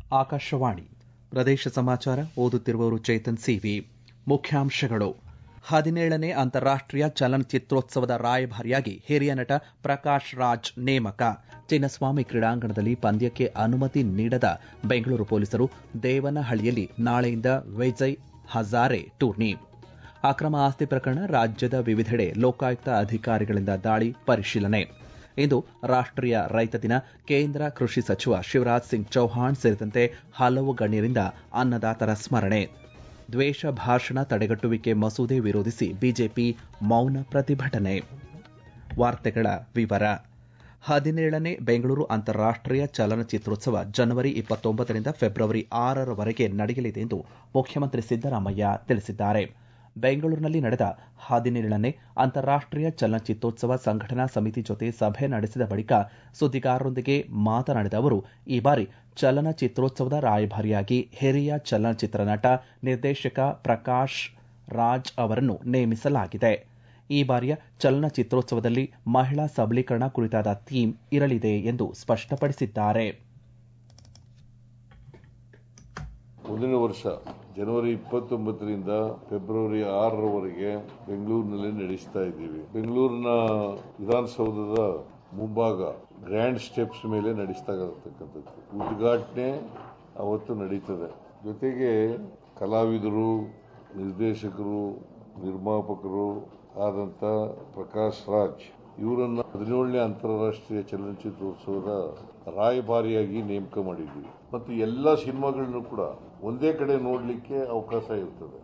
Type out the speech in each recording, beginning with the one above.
ಆಕಾಶವಾಣಿ ಪ್ರದೇಶ ಸಮಾಚಾರ ಓದುತ್ತಿರುವವರು ಚೇತನ್ ಸಿವಿ ಮುಖ್ಯಾಂಶಗಳು ಹದಿನೇಳನೇ ಅಂತಾರಾಷ್ಟೀಯ ಚಲನಚಿತ್ರೋತ್ಸವದ ರಾಯಭಾರಿಯಾಗಿ ಹಿರಿಯ ನಟ ಪ್ರಕಾಶ್ ರಾಜ್ ನೇಮಕ ಚಿನ್ನಸ್ವಾಮಿ ಕ್ರೀಡಾಂಗಣದಲ್ಲಿ ಪಂದ್ಯಕ್ಕೆ ಅನುಮತಿ ನೀಡದ ಬೆಂಗಳೂರು ಪೊಲೀಸರು ದೇವನಹಳ್ಳಿಯಲ್ಲಿ ನಾಳೆಯಿಂದ ವಿಜಯ್ ಹಜಾರೆ ಟೂರ್ನಿ ಅಕ್ರಮ ಆಸ್ತಿ ಪ್ರಕರಣ ರಾಜ್ಯದ ವಿವಿಧೆಡೆ ಲೋಕಾಯುಕ್ತ ಅಧಿಕಾರಿಗಳಿಂದ ದಾಳಿ ಪರಿಶೀಲನೆ ಇಂದು ರಾಷ್ಟೀಯ ರೈತ ದಿನ ಕೇಂದ್ರ ಕೃಷಿ ಸಚಿವ ಶಿವರಾಜ್ ಸಿಂಗ್ ಚೌಹಾಣ್ ಸೇರಿದಂತೆ ಹಲವು ಗಣ್ಯರಿಂದ ಅನ್ನದಾತರ ಸ್ಮರಣೆ ದ್ವೇಷ ಭಾಷಣ ತಡೆಗಟ್ಟುವಿಕೆ ಮಸೂದೆ ವಿರೋಧಿಸಿ ಬಿಜೆಪಿ ಮೌನ ಪ್ರತಿಭಟನೆ ವಾರ್ತೆಗಳ ವಿವರ ಹದಿನೇಳನೇ ಬೆಂಗಳೂರು ಅಂತಾರಾಷ್ಟೀಯ ಚಲನಚಿತ್ರೋತ್ಸವ ಜನವರಿ ಇಪ್ಪತ್ತೊಂಬತ್ತರಿಂದ ಫೆಬ್ರವರಿ ಆರರವರೆಗೆ ನಡೆಯಲಿದೆ ಎಂದು ಮುಖ್ಯಮಂತ್ರಿ ಸಿದ್ದರಾಮಯ್ಯ ತಿಳಿಸಿದ್ದಾರೆ ಬೆಂಗಳೂರಿನಲ್ಲಿ ನಡೆದ ಹದಿನೇಳನೇ ಅಂತಾರಾಷ್ಟೀಯ ಚಲನಚಿತ್ರೋತ್ಸವ ಸಂಘಟನಾ ಸಮಿತಿ ಜೊತೆ ಸಭೆ ನಡೆಸಿದ ಬಳಿಕ ಸುದ್ದಿಗಾರರೊಂದಿಗೆ ಮಾತನಾಡಿದ ಅವರು ಈ ಬಾರಿ ಚಲನಚಿತ್ರೋತ್ಸವದ ರಾಯಭಾರಿಯಾಗಿ ಹಿರಿಯ ಚಲನಚಿತ್ರ ನಟ ನಿರ್ದೇಶಕ ಪ್ರಕಾಶ್ ರಾಜ್ ಅವರನ್ನು ನೇಮಿಸಲಾಗಿದೆ ಈ ಬಾರಿಯ ಚಲನಚಿತ್ರೋತ್ಸವದಲ್ಲಿ ಮಹಿಳಾ ಸಬಲೀಕರಣ ಕುರಿತಾದ ಥೀಮ್ ಇರಲಿದೆ ಎಂದು ಸ್ಪಷ್ಟಪಡಿಸಿದ್ದಾರೆ ಮುಂದಿನ ವರ್ಷ ಜನವರಿ ಇಪ್ಪತ್ತೊಂಬತ್ತರಿಂದ ಫೆಬ್ರವರಿ ಆರರವರೆಗೆ ಬೆಂಗಳೂರಿನಲ್ಲಿ ನಡೆಸ್ತಾ ಇದ್ದೀವಿ ಬೆಂಗಳೂರಿನ ವಿಧಾನಸೌಧದ ಮುಂಭಾಗ ಗ್ರ್ಯಾಂಡ್ ಸ್ಟೆಪ್ಸ್ ಮೇಲೆ ನಡೆಸ್ತಾ ಇರತಕ್ಕಂಥದ್ದು ಉದ್ಘಾಟನೆ ಅವತ್ತು ನಡೀತದೆ ಜೊತೆಗೆ ಕಲಾವಿದರು ನಿರ್ದೇಶಕರು ನಿರ್ಮಾಪಕರು ಆದಂತ ಪ್ರಕಾಶ್ ರಾಜ್ ಇವರನ್ನ ಹದಿನೇಳನೇ ಅಂತಾರಾಷ್ಟೀಯ ಚಲನಚಿತ್ರೋತ್ಸವದ ರಾಯಭಾರಿಯಾಗಿ ನೇಮಕ ಮಾಡಿದ್ವಿ ಮತ್ತು ಎಲ್ಲಾ ಸಿನಿಮಾಗಳನ್ನು ಕೂಡ ಒಂದೇ ಕಡೆ ನೋಡಲಿಕ್ಕೆ ಅವಕಾಶ ಇರ್ತದೆ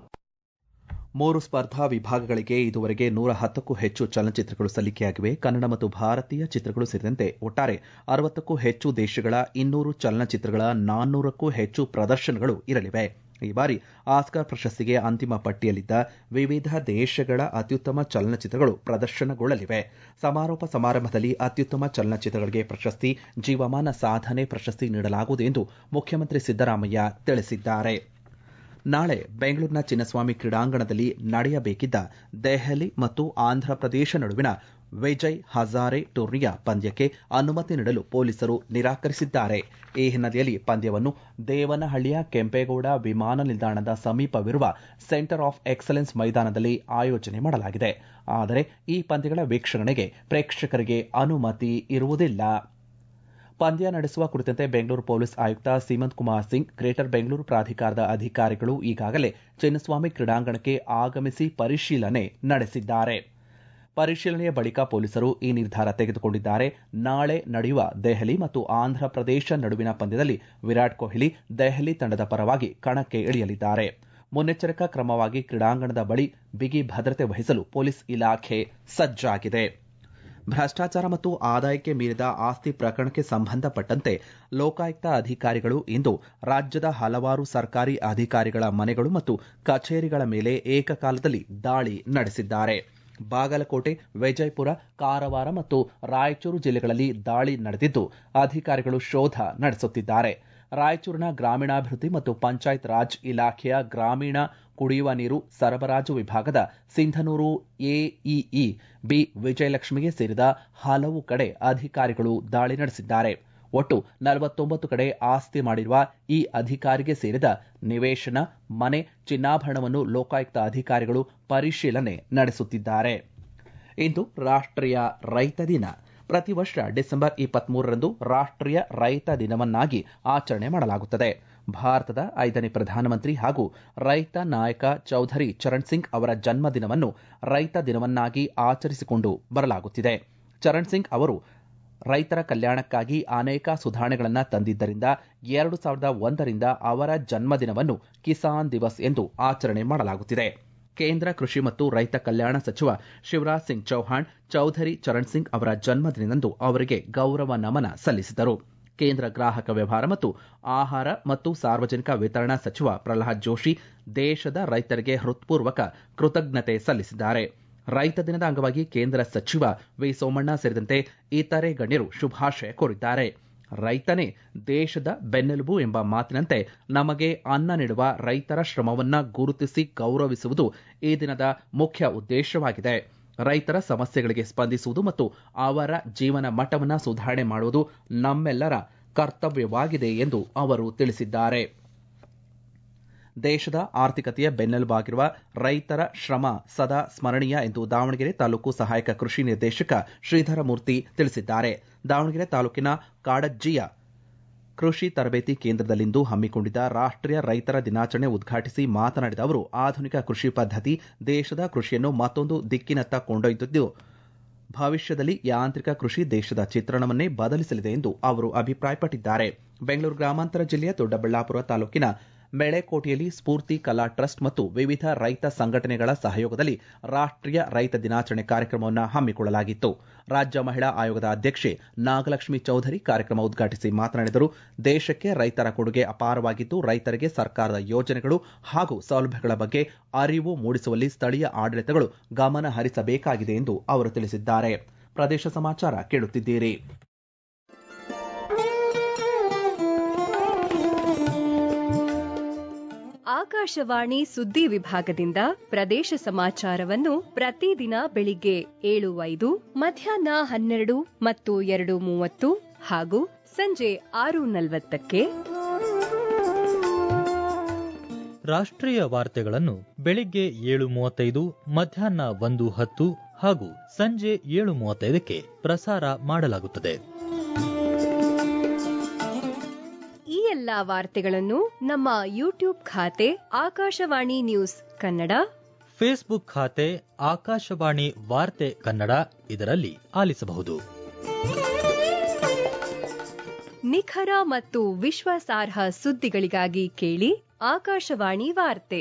ಮೂರು ಸ್ಪರ್ಧಾ ವಿಭಾಗಗಳಿಗೆ ಇದುವರೆಗೆ ನೂರ ಹತ್ತಕ್ಕೂ ಹೆಚ್ಚು ಚಲನಚಿತ್ರಗಳು ಸಲ್ಲಿಕೆಯಾಗಿವೆ ಕನ್ನಡ ಮತ್ತು ಭಾರತೀಯ ಚಿತ್ರಗಳು ಸೇರಿದಂತೆ ಒಟ್ಟಾರೆ ಅರವತ್ತಕ್ಕೂ ಹೆಚ್ಚು ದೇಶಗಳ ಇನ್ನೂರು ಚಲನಚಿತ್ರಗಳ ನಾನ್ನೂರಕ್ಕೂ ಹೆಚ್ಚು ಪ್ರದರ್ಶನಗಳು ಇರಲಿವೆ ಈ ಬಾರಿ ಆಸ್ಕರ್ ಪ್ರಶಸ್ತಿಗೆ ಅಂತಿಮ ಪಟ್ಟಿಯಲ್ಲಿದ್ದ ವಿವಿಧ ದೇಶಗಳ ಅತ್ಯುತ್ತಮ ಚಲನಚಿತ್ರಗಳು ಪ್ರದರ್ಶನಗೊಳ್ಳಲಿವೆ ಸಮಾರೋಪ ಸಮಾರಂಭದಲ್ಲಿ ಅತ್ಯುತ್ತಮ ಚಲನಚಿತ್ರಗಳಿಗೆ ಪ್ರಶಸ್ತಿ ಜೀವಮಾನ ಸಾಧನೆ ಪ್ರಶಸ್ತಿ ನೀಡಲಾಗುವುದು ಎಂದು ಮುಖ್ಯಮಂತ್ರಿ ಸಿದ್ದರಾಮಯ್ಯ ತಿಳಿಸಿದ್ದಾರೆ ನಾಳೆ ಬೆಂಗಳೂರಿನ ಚಿನ್ನಸ್ವಾಮಿ ಕ್ರೀಡಾಂಗಣದಲ್ಲಿ ನಡೆಯಬೇಕಿದ್ದ ದೆಹಲಿ ಮತ್ತು ಆಂಧ್ರಪ್ರದೇಶ ನಡುವಿನ ವಿಜಯ್ ಹಜಾರೆ ಟೂರ್ನಿಯ ಪಂದ್ಯಕ್ಕೆ ಅನುಮತಿ ನೀಡಲು ಪೊಲೀಸರು ನಿರಾಕರಿಸಿದ್ದಾರೆ ಈ ಹಿನ್ನೆಲೆಯಲ್ಲಿ ಪಂದ್ಯವನ್ನು ದೇವನಹಳ್ಳಿಯ ಕೆಂಪೇಗೌಡ ವಿಮಾನ ನಿಲ್ದಾಣದ ಸಮೀಪವಿರುವ ಸೆಂಟರ್ ಆಫ್ ಎಕ್ಸಲೆನ್ಸ್ ಮೈದಾನದಲ್ಲಿ ಆಯೋಜನೆ ಮಾಡಲಾಗಿದೆ ಆದರೆ ಈ ಪಂದ್ಯಗಳ ವೀಕ್ಷಣೆಗೆ ಪ್ರೇಕ್ಷಕರಿಗೆ ಅನುಮತಿ ಇರುವುದಿಲ್ಲ ಪಂದ್ಯ ನಡೆಸುವ ಕುರಿತಂತೆ ಬೆಂಗಳೂರು ಪೊಲೀಸ್ ಆಯುಕ್ತ ಸೀಮಂತ್ ಕುಮಾರ್ ಸಿಂಗ್ ಗ್ರೇಟರ್ ಬೆಂಗಳೂರು ಪ್ರಾಧಿಕಾರದ ಅಧಿಕಾರಿಗಳು ಈಗಾಗಲೇ ಚಿನ್ನಸ್ವಾಮಿ ಕ್ರೀಡಾಂಗಣಕ್ಕೆ ಆಗಮಿಸಿ ಪರಿಶೀಲನೆ ನಡೆಸಿದ್ದಾರೆ ಪರಿಶೀಲನೆಯ ಬಳಿಕ ಪೊಲೀಸರು ಈ ನಿರ್ಧಾರ ತೆಗೆದುಕೊಂಡಿದ್ದಾರೆ ನಾಳೆ ನಡೆಯುವ ದೆಹಲಿ ಮತ್ತು ಆಂಧ್ರಪ್ರದೇಶ ನಡುವಿನ ಪಂದ್ಯದಲ್ಲಿ ವಿರಾಟ್ ಕೊಹ್ಲಿ ದೆಹಲಿ ತಂಡದ ಪರವಾಗಿ ಕಣಕ್ಕೆ ಇಳಿಯಲಿದ್ದಾರೆ ಮುನ್ನೆಚ್ಚರಿಕಾ ಕ್ರಮವಾಗಿ ಕ್ರೀಡಾಂಗಣದ ಬಳಿ ಬಿಗಿ ಭದ್ರತೆ ವಹಿಸಲು ಪೊಲೀಸ್ ಇಲಾಖೆ ಸಜ್ಜಾಗಿದೆ ಭ್ರಷ್ಟಾಚಾರ ಮತ್ತು ಆದಾಯಕ್ಕೆ ಮೀರಿದ ಆಸ್ತಿ ಪ್ರಕರಣಕ್ಕೆ ಸಂಬಂಧಪಟ್ಟಂತೆ ಲೋಕಾಯುಕ್ತ ಅಧಿಕಾರಿಗಳು ಇಂದು ರಾಜ್ಯದ ಹಲವಾರು ಸರ್ಕಾರಿ ಅಧಿಕಾರಿಗಳ ಮನೆಗಳು ಮತ್ತು ಕಚೇರಿಗಳ ಮೇಲೆ ಏಕಕಾಲದಲ್ಲಿ ದಾಳಿ ನಡೆಸಿದ್ದಾರೆ ಬಾಗಲಕೋಟೆ ವಿಜಯಪುರ ಕಾರವಾರ ಮತ್ತು ರಾಯಚೂರು ಜಿಲ್ಲೆಗಳಲ್ಲಿ ದಾಳಿ ನಡೆದಿದ್ದು ಅಧಿಕಾರಿಗಳು ಶೋಧ ನಡೆಸುತ್ತಿದ್ದಾರೆ ರಾಯಚೂರಿನ ಗ್ರಾಮೀಣಾಭಿವೃದ್ಧಿ ಮತ್ತು ಪಂಚಾಯತ್ ರಾಜ್ ಇಲಾಖೆಯ ಗ್ರಾಮೀಣ ಕುಡಿಯುವ ನೀರು ಸರಬರಾಜು ವಿಭಾಗದ ಸಿಂಧನೂರು ಎಇಇ ಬಿ ವಿಜಯಲಕ್ಷ್ಮಿಗೆ ಸೇರಿದ ಹಲವು ಕಡೆ ಅಧಿಕಾರಿಗಳು ದಾಳಿ ನಡೆಸಿದ್ದಾರೆ ಒಟ್ಟು ನಲವತ್ತೊಂಬತ್ತು ಕಡೆ ಆಸ್ತಿ ಮಾಡಿರುವ ಈ ಅಧಿಕಾರಿಗೆ ಸೇರಿದ ನಿವೇಶನ ಮನೆ ಚಿನ್ನಾಭರಣವನ್ನು ಲೋಕಾಯುಕ್ತ ಅಧಿಕಾರಿಗಳು ಪರಿಶೀಲನೆ ನಡೆಸುತ್ತಿದ್ದಾರೆ ಇಂದು ರಾಷ್ಟೀಯ ರೈತ ದಿನ ಪ್ರತಿ ವರ್ಷ ಡಿಸೆಂಬರ್ ಇಪ್ಪತ್ಮೂರರಂದು ರಾಷ್ಟೀಯ ರೈತ ದಿನವನ್ನಾಗಿ ಆಚರಣೆ ಮಾಡಲಾಗುತ್ತದೆ ಭಾರತದ ಐದನೇ ಪ್ರಧಾನಮಂತ್ರಿ ಹಾಗೂ ರೈತ ನಾಯಕ ಚೌಧರಿ ಚರಣ್ ಸಿಂಗ್ ಅವರ ಜನ್ಮದಿನವನ್ನು ರೈತ ದಿನವನ್ನಾಗಿ ಆಚರಿಸಿಕೊಂಡು ಬರಲಾಗುತ್ತಿದೆ ಚರಣ್ ಸಿಂಗ್ ಅವರು ರೈತರ ಕಲ್ಯಾಣಕ್ಕಾಗಿ ಅನೇಕ ಸುಧಾರಣೆಗಳನ್ನು ತಂದಿದ್ದರಿಂದ ಎರಡು ಸಾವಿರದ ಒಂದರಿಂದ ಅವರ ಜನ್ಮದಿನವನ್ನು ಕಿಸಾನ್ ದಿವಸ್ ಎಂದು ಆಚರಣೆ ಮಾಡಲಾಗುತ್ತಿದೆ ಕೇಂದ್ರ ಕೃಷಿ ಮತ್ತು ರೈತ ಕಲ್ಯಾಣ ಸಚಿವ ಶಿವರಾಜ್ ಸಿಂಗ್ ಚೌಹಾಣ್ ಚೌಧರಿ ಚರಣ್ ಸಿಂಗ್ ಅವರ ಜನ್ಮದಿನದಂದು ಅವರಿಗೆ ಗೌರವ ನಮನ ಸಲ್ಲಿಸಿದರು ಕೇಂದ್ರ ಗ್ರಾಹಕ ವ್ಯವಹಾರ ಮತ್ತು ಆಹಾರ ಮತ್ತು ಸಾರ್ವಜನಿಕ ವಿತರಣಾ ಸಚಿವ ಪ್ರಹ್ಲಾದ್ ಜೋಶಿ ದೇಶದ ರೈತರಿಗೆ ಹೃತ್ಪೂರ್ವಕ ಕೃತಜ್ಞತೆ ಸಲ್ಲಿಸಿದ್ದಾರೆ ರೈತ ದಿನದ ಅಂಗವಾಗಿ ಕೇಂದ್ರ ಸಚಿವ ವಿ ಸೋಮಣ್ಣ ಸೇರಿದಂತೆ ಇತರೆ ಗಣ್ಯರು ಶುಭಾಶಯ ಕೋರಿದ್ದಾರೆ ರೈತನೇ ದೇಶದ ಬೆನ್ನೆಲುಬು ಎಂಬ ಮಾತಿನಂತೆ ನಮಗೆ ಅನ್ನ ನೀಡುವ ರೈತರ ಶ್ರಮವನ್ನ ಗುರುತಿಸಿ ಗೌರವಿಸುವುದು ಈ ದಿನದ ಮುಖ್ಯ ಉದ್ದೇಶವಾಗಿದೆ ರೈತರ ಸಮಸ್ಯೆಗಳಿಗೆ ಸ್ಪಂದಿಸುವುದು ಮತ್ತು ಅವರ ಜೀವನ ಮಟ್ಟವನ್ನು ಸುಧಾರಣೆ ಮಾಡುವುದು ನಮ್ಮೆಲ್ಲರ ಕರ್ತವ್ಯವಾಗಿದೆ ಎಂದು ಅವರು ತಿಳಿಸಿದ್ದಾರೆ ದೇಶದ ಆರ್ಥಿಕತೆಯ ಬೆನ್ನೆಲುಬಾಗಿರುವ ರೈತರ ಶ್ರಮ ಸದಾ ಸ್ಮರಣೀಯ ಎಂದು ದಾವಣಗೆರೆ ತಾಲೂಕು ಸಹಾಯಕ ಕೃಷಿ ನಿರ್ದೇಶಕ ಶ್ರೀಧರಮೂರ್ತಿ ತಿಳಿಸಿದ್ದಾರೆ ದಾವಣಗೆರೆ ತಾಲೂಕಿನ ಕಾಡಜ್ಜಿಯ ಕೃಷಿ ತರಬೇತಿ ಕೇಂದ್ರದಲ್ಲಿಂದು ಹಮ್ಮಿಕೊಂಡಿದ್ದ ರಾಷ್ಟೀಯ ರೈತರ ದಿನಾಚರಣೆ ಉದ್ಘಾಟಿಸಿ ಮಾತನಾಡಿದ ಅವರು ಆಧುನಿಕ ಕೃಷಿ ಪದ್ಧತಿ ದೇಶದ ಕೃಷಿಯನ್ನು ಮತ್ತೊಂದು ದಿಕ್ಕಿನತ್ತ ಕೊಂಡೊಯ್ದಿದ್ದು ಭವಿಷ್ಯದಲ್ಲಿ ಯಾಂತ್ರಿಕ ಕೃಷಿ ದೇಶದ ಚಿತ್ರಣವನ್ನೇ ಬದಲಿಸಲಿದೆ ಎಂದು ಅವರು ಅಭಿಪ್ರಾಯಪಟ್ಟಿದ್ದಾರೆ ಬೆಂಗಳೂರು ಗ್ರಾಮಾಂತರ ಜಿಲ್ಲೆಯ ದೊಡ್ಡಬಳ್ಳಾಪುರ ತಾಲೂಕಿನ ಮೆಳೆಕೋಟೆಯಲ್ಲಿ ಸ್ಫೂರ್ತಿ ಕಲಾ ಟ್ರಸ್ಟ್ ಮತ್ತು ವಿವಿಧ ರೈತ ಸಂಘಟನೆಗಳ ಸಹಯೋಗದಲ್ಲಿ ರಾಷ್ಟೀಯ ರೈತ ದಿನಾಚರಣೆ ಕಾರ್ಯಕ್ರಮವನ್ನು ಹಮ್ಮಿಕೊಳ್ಳಲಾಗಿತ್ತು ರಾಜ್ಯ ಮಹಿಳಾ ಆಯೋಗದ ಅಧ್ಯಕ್ಷೆ ನಾಗಲಕ್ಷ್ಮಿ ಚೌಧರಿ ಕಾರ್ಯಕ್ರಮ ಉದ್ಘಾಟಿಸಿ ಮಾತನಾಡಿದರು ದೇಶಕ್ಕೆ ರೈತರ ಕೊಡುಗೆ ಅಪಾರವಾಗಿದ್ದು ರೈತರಿಗೆ ಸರ್ಕಾರದ ಯೋಜನೆಗಳು ಹಾಗೂ ಸೌಲಭ್ಯಗಳ ಬಗ್ಗೆ ಅರಿವು ಮೂಡಿಸುವಲ್ಲಿ ಸ್ಥಳೀಯ ಆಡಳಿತಗಳು ಗಮನ ಹರಿಸಬೇಕಾಗಿದೆ ಎಂದು ಅವರು ತಿಳಿಸಿದ್ದಾರೆ ಪ್ರದೇಶ ಸಮಾಚಾರ ಕೇಳುತ್ತಿದ್ದೀರಿ ಆಕಾಶವಾಣಿ ಸುದ್ದಿ ವಿಭಾಗದಿಂದ ಪ್ರದೇಶ ಸಮಾಚಾರವನ್ನು ಪ್ರತಿದಿನ ಬೆಳಿಗ್ಗೆ ಏಳು ಐದು ಮಧ್ಯಾಹ್ನ ಹನ್ನೆರಡು ಮತ್ತು ಎರಡು ಮೂವತ್ತು ಹಾಗೂ ಸಂಜೆ ಆರು ನಲವತ್ತಕ್ಕೆ ರಾಷ್ಟ್ರೀಯ ವಾರ್ತೆಗಳನ್ನು ಬೆಳಿಗ್ಗೆ ಏಳು ಮೂವತ್ತೈದು ಮಧ್ಯಾಹ್ನ ಒಂದು ಹತ್ತು ಹಾಗೂ ಸಂಜೆ ಏಳು ಮೂವತ್ತೈದಕ್ಕೆ ಪ್ರಸಾರ ಮಾಡಲಾಗುತ್ತದೆ ಈ ಎಲ್ಲಾ ವಾರ್ತೆಗಳನ್ನು ನಮ್ಮ ಯೂಟ್ಯೂಬ್ ಖಾತೆ ಆಕಾಶವಾಣಿ ನ್ಯೂಸ್ ಕನ್ನಡ ಫೇಸ್ಬುಕ್ ಖಾತೆ ಆಕಾಶವಾಣಿ ವಾರ್ತೆ ಕನ್ನಡ ಇದರಲ್ಲಿ ಆಲಿಸಬಹುದು ನಿಖರ ಮತ್ತು ವಿಶ್ವಾಸಾರ್ಹ ಸುದ್ದಿಗಳಿಗಾಗಿ ಕೇಳಿ ಆಕಾಶವಾಣಿ ವಾರ್ತೆ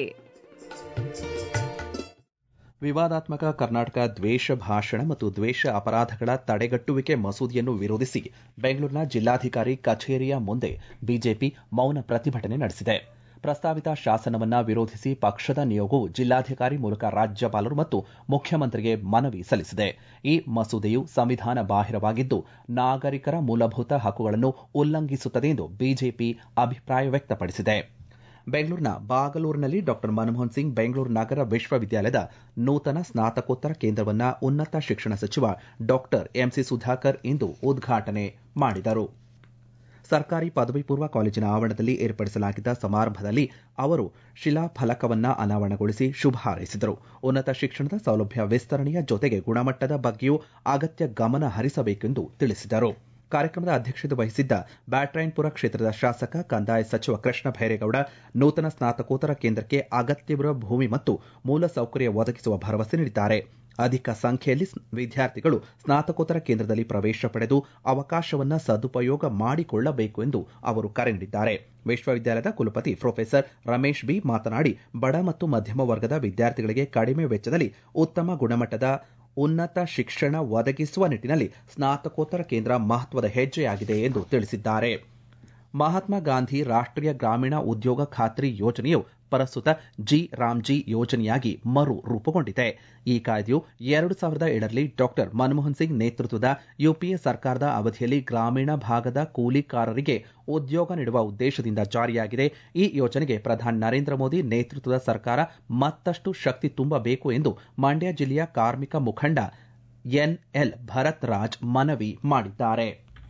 ವಿವಾದಾತ್ಮಕ ಕರ್ನಾಟಕ ದ್ವೇಷ ಭಾಷಣ ಮತ್ತು ದ್ವೇಷ ಅಪರಾಧಗಳ ತಡೆಗಟ್ಟುವಿಕೆ ಮಸೂದೆಯನ್ನು ವಿರೋಧಿಸಿ ಬೆಂಗಳೂರಿನ ಜಿಲ್ಲಾಧಿಕಾರಿ ಕಚೇರಿಯ ಮುಂದೆ ಬಿಜೆಪಿ ಮೌನ ಪ್ರತಿಭಟನೆ ನಡೆಸಿದೆ ಪ್ರಸ್ತಾವಿತ ಶಾಸನವನ್ನ ವಿರೋಧಿಸಿ ಪಕ್ಷದ ನಿಯೋಗವು ಜಿಲ್ಲಾಧಿಕಾರಿ ಮೂಲಕ ರಾಜ್ಯಪಾಲರು ಮತ್ತು ಮುಖ್ಯಮಂತ್ರಿಗೆ ಮನವಿ ಸಲ್ಲಿಸಿದೆ ಈ ಮಸೂದೆಯು ಸಂವಿಧಾನ ಬಾಹಿರವಾಗಿದ್ದು ನಾಗರಿಕರ ಮೂಲಭೂತ ಹಕ್ಕುಗಳನ್ನು ಉಲ್ಲಂಘಿಸುತ್ತದೆ ಎಂದು ಬಿಜೆಪಿ ಅಭಿಪ್ರಾಯ ವ್ಯಕ್ತಪಡಿಸಿದೆ ಬೆಂಗಳೂರಿನ ಬಾಗಲೂರಿನಲ್ಲಿ ಡಾಕ್ಟರ್ ಮನಮೋಹನ್ ಸಿಂಗ್ ಬೆಂಗಳೂರು ನಗರ ವಿಶ್ವವಿದ್ಯಾಲಯದ ನೂತನ ಸ್ನಾತಕೋತ್ತರ ಕೇಂದ್ರವನ್ನ ಉನ್ನತ ಶಿಕ್ಷಣ ಸಚಿವ ಡಾಕ್ಟರ್ ಎಂಸಿ ಸುಧಾಕರ್ ಇಂದು ಉದ್ಘಾಟನೆ ಮಾಡಿದರು ಸರ್ಕಾರಿ ಪದವಿ ಪೂರ್ವ ಕಾಲೇಜಿನ ಆವರಣದಲ್ಲಿ ಏರ್ಪಡಿಸಲಾಗಿದ್ದ ಸಮಾರಂಭದಲ್ಲಿ ಅವರು ಶಿಲಾಫಲಕವನ್ನ ಅನಾವರಣಗೊಳಿಸಿ ಶುಭ ಹಾರೈಸಿದರು ಉನ್ನತ ಶಿಕ್ಷಣದ ಸೌಲಭ್ಯ ವಿಸ್ತರಣೆಯ ಜೊತೆಗೆ ಗುಣಮಟ್ಟದ ಬಗ್ಗೆಯೂ ಅಗತ್ಯ ಗಮನ ಹರಿಸಬೇಕೆಂದು ತಿಳಿಸಿದರು ಕಾರ್ಯಕ್ರಮದ ಅಧ್ಯಕ್ಷತೆ ವಹಿಸಿದ್ದ ಬ್ಯಾಟ್ರಾಯನ್ಪುರ ಕ್ಷೇತ್ರದ ಶಾಸಕ ಕಂದಾಯ ಸಚಿವ ಕೃಷ್ಣ ಭೈರೇಗೌಡ ನೂತನ ಸ್ನಾತಕೋತ್ತರ ಕೇಂದ್ರಕ್ಕೆ ಅಗತ್ಯವಿರುವ ಭೂಮಿ ಮತ್ತು ಮೂಲಸೌಕರ್ಯ ಒದಗಿಸುವ ಭರವಸೆ ನೀಡಿದ್ದಾರೆ ಅಧಿಕ ಸಂಖ್ಯೆಯಲ್ಲಿ ವಿದ್ಯಾರ್ಥಿಗಳು ಸ್ನಾತಕೋತ್ತರ ಕೇಂದ್ರದಲ್ಲಿ ಪ್ರವೇಶ ಪಡೆದು ಅವಕಾಶವನ್ನು ಸದುಪಯೋಗ ಮಾಡಿಕೊಳ್ಳಬೇಕು ಎಂದು ಅವರು ಕರೆ ನೀಡಿದ್ದಾರೆ ವಿಶ್ವವಿದ್ಯಾಲಯದ ಕುಲಪತಿ ಪ್ರೊಫೆಸರ್ ರಮೇಶ್ ಬಿ ಮಾತನಾಡಿ ಬಡ ಮತ್ತು ಮಧ್ಯಮ ವರ್ಗದ ವಿದ್ಯಾರ್ಥಿಗಳಿಗೆ ಕಡಿಮೆ ವೆಚ್ಚದಲ್ಲಿ ಉತ್ತಮ ಗುಣಮಟ್ಟದ ಉನ್ನತ ಶಿಕ್ಷಣ ಒದಗಿಸುವ ನಿಟ್ಟಿನಲ್ಲಿ ಸ್ನಾತಕೋತ್ತರ ಕೇಂದ್ರ ಮಹತ್ವದ ಹೆಜ್ಜೆಯಾಗಿದೆ ಎಂದು ತಿಳಿಸಿದ್ದಾರೆ ಮಹಾತ್ಮ ಗಾಂಧಿ ರಾಷ್ಟ್ರೀಯ ಗ್ರಾಮೀಣ ಉದ್ಯೋಗ ಖಾತ್ರಿ ಯೋಜನೆಯು ಪ್ರಸ್ತುತ ಜಿ ರಾಮ್ಜಿ ಯೋಜನೆಯಾಗಿ ಮರು ರೂಪುಗೊಂಡಿದೆ ಈ ಕಾಯ್ದೆಯು ಎರಡು ಸಾವಿರದ ಏಳರಲ್ಲಿ ಡಾಕ್ಟರ್ ಮನಮೋಹನ್ ಸಿಂಗ್ ನೇತೃತ್ವದ ಯುಪಿಎ ಸರ್ಕಾರದ ಅವಧಿಯಲ್ಲಿ ಗ್ರಾಮೀಣ ಭಾಗದ ಕೂಲಿಕಾರರಿಗೆ ಉದ್ಯೋಗ ನೀಡುವ ಉದ್ದೇಶದಿಂದ ಜಾರಿಯಾಗಿದೆ ಈ ಯೋಜನೆಗೆ ಪ್ರಧಾನಿ ನರೇಂದ್ರ ಮೋದಿ ನೇತೃತ್ವದ ಸರ್ಕಾರ ಮತ್ತಷ್ಟು ಶಕ್ತಿ ತುಂಬಬೇಕು ಎಂದು ಮಂಡ್ಯ ಜಿಲ್ಲೆಯ ಕಾರ್ಮಿಕ ಮುಖಂಡ ಎನ್ಎಲ್ ಭರತ್ ರಾಜ್ ಮನವಿ ಮಾಡಿದ್ದಾರೆ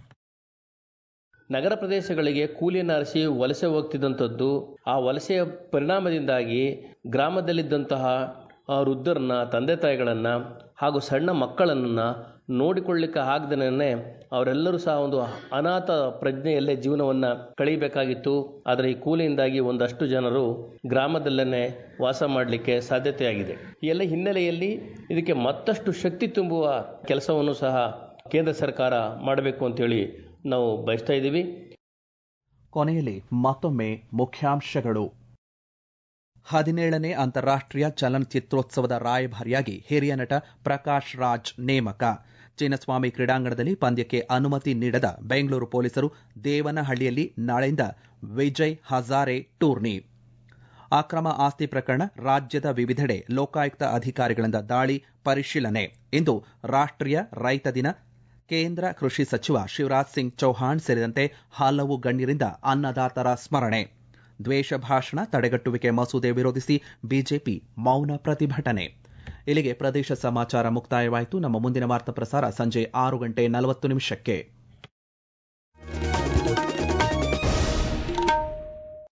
ನಗರ ಪ್ರದೇಶಗಳಿಗೆ ಕೂಲಿಯನ್ನು ಅರಸಿ ವಲಸೆ ಹೋಗ್ತಿದ್ದಂಥದ್ದು ಆ ವಲಸೆಯ ಪರಿಣಾಮದಿಂದಾಗಿ ಗ್ರಾಮದಲ್ಲಿದ್ದಂತಹ ವೃದ್ಧರನ್ನ ತಂದೆ ತಾಯಿಗಳನ್ನು ಹಾಗೂ ಸಣ್ಣ ಮಕ್ಕಳನ್ನು ನೋಡಿಕೊಳ್ಳಿಕ್ಕೆ ಆಗದೇನೆ ಅವರೆಲ್ಲರೂ ಸಹ ಒಂದು ಅನಾಥ ಪ್ರಜ್ಞೆಯಲ್ಲೇ ಜೀವನವನ್ನು ಕಳೀಬೇಕಾಗಿತ್ತು ಆದರೆ ಈ ಕೂಲಿಯಿಂದಾಗಿ ಒಂದಷ್ಟು ಜನರು ಗ್ರಾಮದಲ್ಲೇ ವಾಸ ಮಾಡಲಿಕ್ಕೆ ಸಾಧ್ಯತೆಯಾಗಿದೆ ಈ ಎಲ್ಲ ಹಿನ್ನೆಲೆಯಲ್ಲಿ ಇದಕ್ಕೆ ಮತ್ತಷ್ಟು ಶಕ್ತಿ ತುಂಬುವ ಕೆಲಸವನ್ನು ಸಹ ಕೇಂದ್ರ ಸರ್ಕಾರ ಮಾಡಬೇಕು ಅಂತೇಳಿ ನಾವು ಬಯಸ್ತಾ ಇದ್ದೀವಿ ಕೊನೆಯಲ್ಲಿ ಮತ್ತೊಮ್ಮೆ ಮುಖ್ಯಾಂಶಗಳು ಹದಿನೇಳನೇ ಅಂತಾರಾಷ್ಟ್ರೀಯ ಚಲನಚಿತ್ರೋತ್ಸವದ ರಾಯಭಾರಿಯಾಗಿ ಹಿರಿಯ ನಟ ಪ್ರಕಾಶ್ ರಾಜ್ ನೇಮಕ ಚಿನ್ನಸ್ವಾಮಿ ಕ್ರೀಡಾಂಗಣದಲ್ಲಿ ಪಂದ್ಯಕ್ಕೆ ಅನುಮತಿ ನೀಡದ ಬೆಂಗಳೂರು ಪೊಲೀಸರು ದೇವನಹಳ್ಳಿಯಲ್ಲಿ ನಾಳೆಯಿಂದ ವಿಜಯ್ ಹಜಾರೆ ಟೂರ್ನಿ ಅಕ್ರಮ ಆಸ್ತಿ ಪ್ರಕರಣ ರಾಜ್ಯದ ವಿವಿಧೆಡೆ ಲೋಕಾಯುಕ್ತ ಅಧಿಕಾರಿಗಳಿಂದ ದಾಳಿ ಪರಿಶೀಲನೆ ಇಂದು ರಾಷ್ಟ್ರೀಯ ರೈತ ದಿನ ಕೇಂದ್ರ ಕೃಷಿ ಸಚಿವ ಶಿವರಾಜ್ ಸಿಂಗ್ ಚೌಹಾಣ್ ಸೇರಿದಂತೆ ಹಲವು ಗಣ್ಯರಿಂದ ಅನ್ನದಾತರ ಸ್ಮರಣೆ ದ್ವೇಷ ಭಾಷಣ ತಡೆಗಟ್ಟುವಿಕೆ ಮಸೂದೆ ವಿರೋಧಿಸಿ ಬಿಜೆಪಿ ಮೌನ ಪ್ರತಿಭಟನೆ ಇಲ್ಲಿಗೆ ಪ್ರದೇಶ ಸಮಾಚಾರ ಮುಕ್ತಾಯವಾಯಿತು ನಮ್ಮ ಮುಂದಿನ ವಾರ್ತಾ ಪ್ರಸಾರ ಸಂಜೆ ಆರು ಗಂಟೆ ನಲವತ್ತು ನಿಮಿಷಕ್ಕೆ